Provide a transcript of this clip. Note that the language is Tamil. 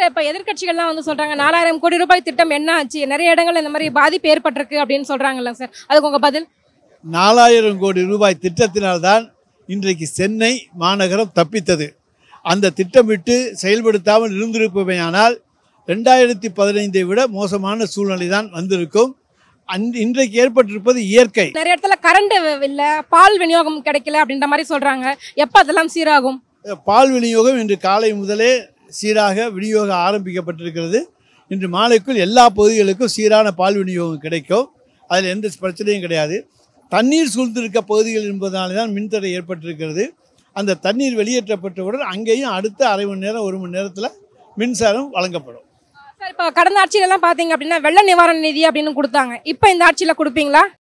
சார் இப்ப எதிர்க்கட்சிகள்லாம் வந்து சொல்றாங்க நாலாயிரம் கோடி ரூபாய் திட்டம் என்ன ஆச்சு நிறைய இடங்கள்ல இந்த மாதிரி பாதிப்பு ஏற்பட்டிருக்கு அப்படின்னு சொல்றாங்கல்ல சார் அதுக்கு உங்க பதில் நாலாயிரம் கோடி ரூபாய் திட்டத்தினால்தான் இன்றைக்கு சென்னை மாநகரம் தப்பித்தது அந்த திட்டமிட்டு செயல்படுத்தாமல் இருந்திருப்பமையானால் ரெண்டாயிரத்தி பதினைந்தை விட மோசமான சூழ்நிலை தான் வந்திருக்கும் அன் இன்றைக்கு ஏற்பட்டிருப்பது இயற்கை நிறைய இடத்துல கரண்ட் இல்ல பால் விநியோகம் கிடைக்கல அப்படின்ற மாதிரி சொல்றாங்க எப்ப அதெல்லாம் சீராகும் பால் விநியோகம் இன்று காலை முதலே சீராக விநியோகம் ஆரம்பிக்கப்பட்டிருக்கிறது இன்று மாலைக்குள் எல்லா பகுதிகளுக்கும் சீரான பால் விநியோகம் கிடைக்கும் அதில் எந்த பிரச்சனையும் கிடையாது தண்ணீர் சூழ்ந்திருக்க பகுதிகள் என்பதனால தான் மின்தடை ஏற்பட்டிருக்கிறது அந்த தண்ணீர் வெளியேற்றப்பட்டவுடன் அங்கேயும் அடுத்த அரை மணி நேரம் ஒரு மணி நேரத்தில் மின்சாரம் வழங்கப்படும் சார் இப்போ கடந்த ஆட்சியில எல்லாம் பாத்தீங்க அப்படின்னா வெள்ள நிவாரண நிதி அப்படின்னு கொடுத்தாங்க இப்போ இந்த ஆட்சியில கொடுப்பீங்களா